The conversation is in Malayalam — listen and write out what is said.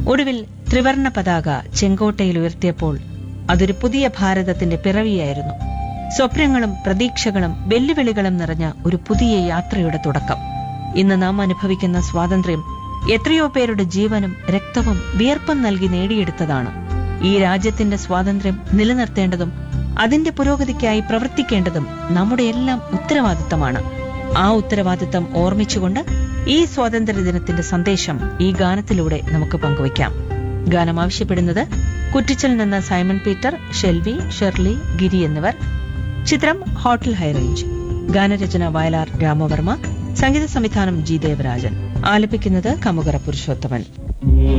ഒടുവിൽ ത്രിവർണ പതാക ചെങ്കോട്ടയിൽ ഉയർത്തിയപ്പോൾ അതൊരു പുതിയ ഭാരതത്തിന്റെ പിറവിയായിരുന്നു സ്വപ്നങ്ങളും പ്രതീക്ഷകളും വെല്ലുവിളികളും നിറഞ്ഞ ഒരു പുതിയ യാത്രയുടെ തുടക്കം ഇന്ന് നാം അനുഭവിക്കുന്ന സ്വാതന്ത്ര്യം എത്രയോ പേരുടെ ജീവനും രക്തവും വിയർപ്പും നൽകി നേടിയെടുത്തതാണ് ഈ രാജ്യത്തിന്റെ സ്വാതന്ത്ര്യം നിലനിർത്തേണ്ടതും അതിന്റെ പുരോഗതിക്കായി പ്രവർത്തിക്കേണ്ടതും നമ്മുടെ എല്ലാം ഉത്തരവാദിത്തമാണ് ആ ഉത്തരവാദിത്തം ഓർമ്മിച്ചുകൊണ്ട് ഈ സ്വാതന്ത്ര്യ ദിനത്തിന്റെ സന്ദേശം ഈ ഗാനത്തിലൂടെ നമുക്ക് പങ്കുവയ്ക്കാം ഗാനം ആവശ്യപ്പെടുന്നത് കുറ്റിച്ചൽ നിന്ന് Simon Peter Shelvi Shirley Giri എന്നിവർ ചിത്രം ഹോട്ടൽ ഹൈറേഞ്ച് ഗാനരചന വയലാർ രാമവർമ്മ സംഗീത സംവിധാനം ജി ദേവരാജൻ ആലപിക്കുന്നത് കമുകറ പുരുഷോത്തമൻ